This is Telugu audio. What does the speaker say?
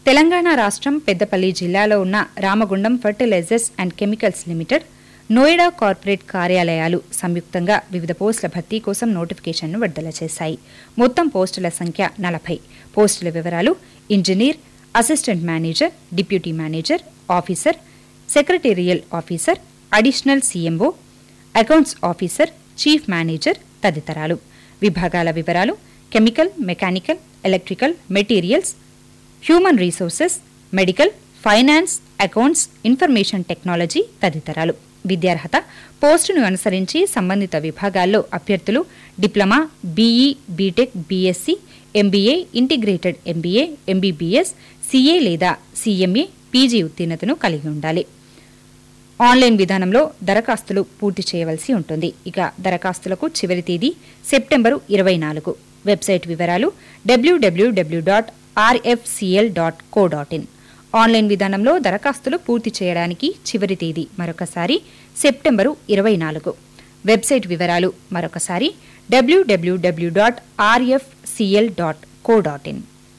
తెలంగాణ రాష్ట్రం పెద్దపల్లి జిల్లాలో ఉన్న Ramagundam fertilizers and chemicals limited Noida corporate కార్యాలయాలు సంయుక్తంగా వివిధ పోస్టుల భర్తీ కోసం నోటిఫికేషన్ను విడుదల చేశాయి మొత్తం పోస్టుల సంఖ్య నలభై పోస్టుల వివరాలు engineer assistant manager deputy manager officer secretarial officer additional CMO accounts officer chief manager తదితరాలు విభాగాల వివరాలు chemical mechanical electrical materials human resources medical finance accounts information technology తదితరాలు విద్యార్హత పోస్టును అనుసరించి సంబంధిత విభాగాల్లో అభ్యర్థులు diploma BE B Tech B Sc MBA integrated MBA MBBS CA లేదా సీఎంఏ పీజీ ఉత్తీర్ణతను కలిగి ఉండాలి ఆన్లైన్ విధానంలో దరఖాస్తులు పూర్తి చేయవలసి ఉంటుంది ఇక దరఖాస్తులకు చివరి తేదీ సెప్టెంబరు ఇరవై నాలుగు వెబ్సైట్ వివరాలు WWW dot RFCL dot co dot in online విధానంలో దరఖాస్తులు పూర్తి చేయడానికి చివరి తేదీ మరొకసారి సెప్టెంబరు ఇరవై నాలుగు వెబ్సైట్ వివరాలు మరొకసారి WWW dot RFCL dot co dot in